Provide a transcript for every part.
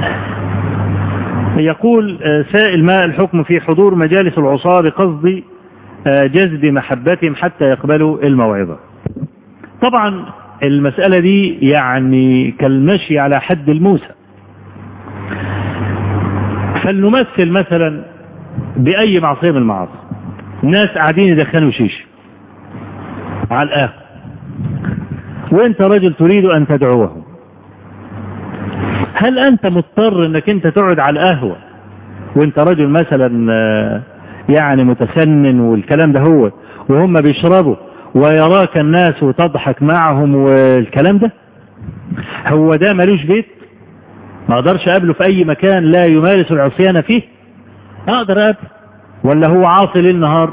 يقول سائل ما الحكم في حضور مجالس العصاة بقصد جذب محبتهم حتى يقبلوا الموعظة طبعا المسألة دي يعني كالمشي على حد الموسى فلنمثل مثلا بأي معصية من المعاصي الناس قاعدين يدخنوا شيش على القهوة وانت رجل تريد ان تدعوهم هل انت مضطر انك انت تقعد على القهوة وانت رجل مثلا يعني متسنن والكلام ده هو وهم بيشربوا ويراك الناس وتضحك معهم والكلام ده هو ده ملوش بيت ما اقدرش اقابله في اي مكان لا يمارس العصيان فيه اقدر اقابله ولا هو عاصي ليل نهار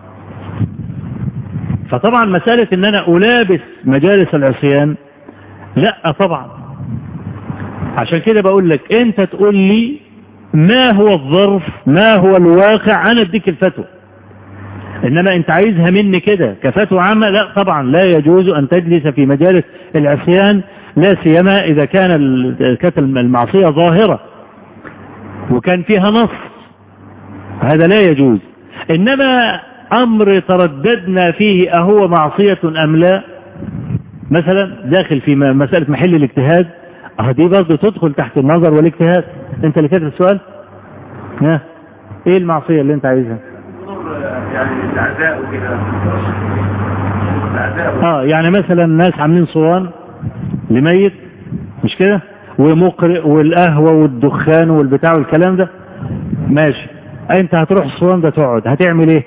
فطبعا مسألة ان انا الابس مجالس العصيان لا طبعا عشان كده بقول لك انت تقول لي ما هو الظرف ما هو الواقع انا اديك الفتوى انما انت عايزها مني كده كفتوى عامة لا طبعا لا يجوز ان تجلس في مجالس العصيان لا سيما اذا كان كانت المعصية ظاهرة وكان فيها نص هذا لا يجوز انما امر ترددنا فيه اهو معصية ام لا مثلا داخل في مسألة محل الاجتهاد اه دي برضه تدخل تحت النظر والاجتهاد انت اللي كاتب السؤال ها ايه المعصية اللي انت عايزها يعني الاعداء وكده اه يعني مثلا الناس عاملين صوان لميت مش كده ومقرئ والقهوة والدخان والبتاع والكلام ده ماشي انت هتروح الصوان ده تقعد هتعمل ايه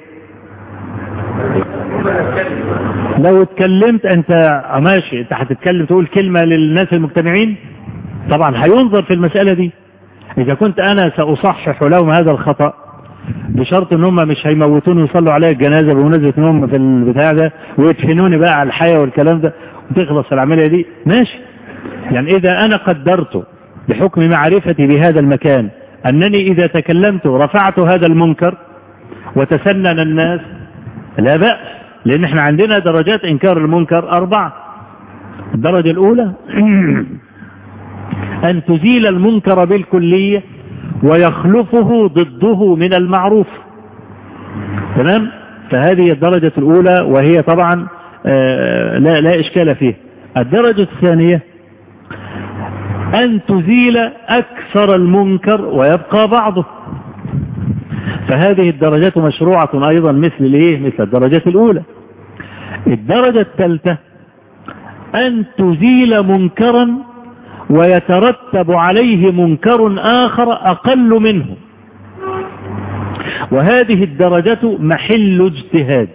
لو اتكلمت انت ماشي انت هتتكلم تقول كلمة للناس المجتمعين طبعا هينظر في المسألة دي اذا كنت انا ساصحح لهم هذا الخطأ بشرط ان هم مش هيموتوني ويصلوا عليا الجنازة بمناسبة ان هم في البتاع ده ويدفنوني بقى على الحياة والكلام ده وتخلص العملية دي ماشي يعني اذا انا قدرت بحكم معرفتي بهذا المكان انني اذا تكلمت رفعت هذا المنكر وتسنن الناس لا بأس لان احنا عندنا درجات انكار المنكر اربعة الدرجة الاولى ان تزيل المنكر بالكلية ويخلفه ضده من المعروف تمام فهذه الدرجة الاولى وهي طبعا لا, لا اشكال فيه الدرجة الثانية ان تزيل اكثر المنكر ويبقى بعضه فهذه الدرجات مشروعة أيضا مثل الايه مثل الدرجات الأولى الدرجة الثالثة أن تزيل منكرا ويترتب عليه منكر آخر أقل منه وهذه الدرجة محل اجتهاد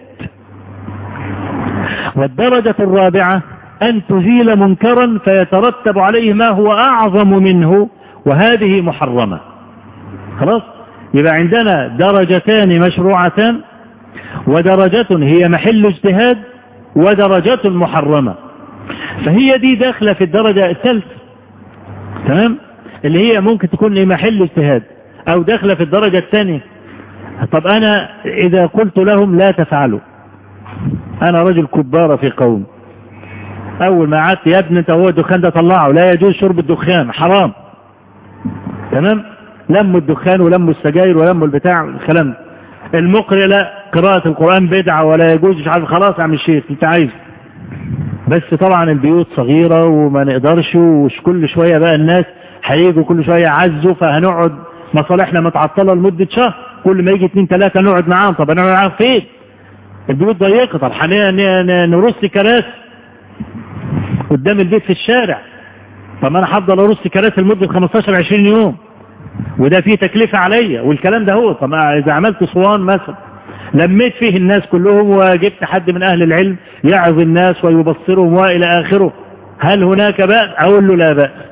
والدرجة الرابعة أن تزيل منكرا فيترتب عليه ما هو أعظم منه وهذه محرمة خلاص يبقى عندنا درجتان مشروعتان ودرجة هي محل اجتهاد ودرجة محرمة فهي دي داخلة في الدرجة الثالثة تمام اللي هي ممكن تكون محل اجتهاد او داخلة في الدرجة الثانية طب انا اذا قلت لهم لا تفعلوا انا رجل كبارة في قوم اول ما قعدت يا ابني انت هو الدخان ده طلعه لا يجوز شرب الدخان حرام تمام لموا الدخان ولموا السجاير ولموا البتاع الكلام المقرئ لا قراءة القرآن بدعة ولا يجوز مش عارف خلاص يا عم الشيخ انت عايز بس طبعا البيوت صغيرة وما نقدرش وش كل شوية بقى الناس هيجوا كل شوية يعزوا فهنقعد مصالحنا متعطلة لمدة شهر كل ما يجي اتنين تلاتة نقعد معاهم طب هنقعد معاهم فين البيوت ضيقة طب نرص كراسي قدام البيت في الشارع طب انا هفضل ارص كراسي لمدة 15 20 يوم وده فيه تكلفة عليا والكلام ده هو طب اذا عملت صوان مثلا لميت فيه الناس كلهم وجبت حد من اهل العلم يعظ الناس ويبصرهم والى اخره هل هناك بأس اقول له لا بأس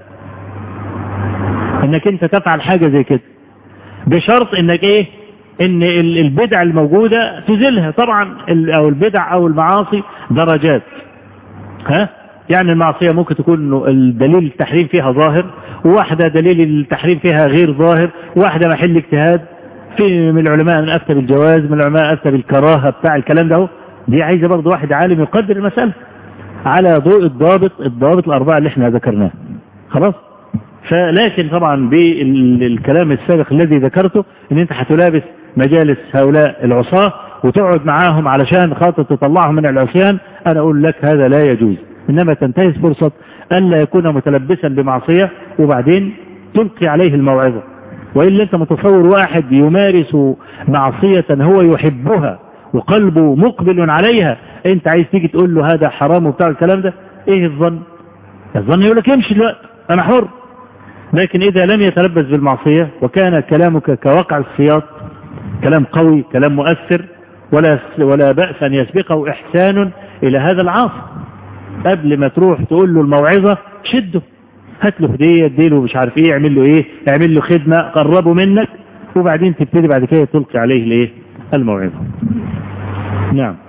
انك انت تفعل حاجة زي كده بشرط انك ايه ان البدع الموجودة تزيلها طبعا او البدع او المعاصي درجات ها يعني المعصية ممكن تكون الدليل التحريم فيها ظاهر وواحدة دليل التحريم فيها غير ظاهر واحدة محل اجتهاد في من العلماء من أفتى بالجواز من العلماء أفتى بالكراهة بتاع الكلام ده دي عايزة برضه واحد عالم يقدر المسألة على ضوء الضابط الضابط الأربعة اللي احنا ذكرناه خلاص فلكن طبعا بالكلام السابق الذي ذكرته ان انت هتلابس مجالس هؤلاء العصاة وتقعد معاهم علشان خاطر تطلعهم من العصيان انا اقول لك هذا لا يجوز انما تنتهز فرصة الا يكون متلبسا بمعصية وبعدين تلقي عليه الموعظة وإلا أنت متصور واحد يمارس معصية هو يحبها وقلبه مقبل عليها أنت عايز تيجي تقول له هذا حرام وبتاع الكلام ده إيه الظن الظن يقول لك امشي دلوقتي أنا حر لكن إذا لم يتلبس بالمعصية وكان كلامك كوقع السياط كلام قوي كلام مؤثر ولا ولا بأس أن يسبقه إحسان إلى هذا العاصي قبل ما تروح تقول له الموعظة شده هات له هديه اديله مش عارف ايه اعمل له ايه اعمل له خدمه قربه منك وبعدين تبتدي بعد كده تلقي عليه الايه الموعظه نعم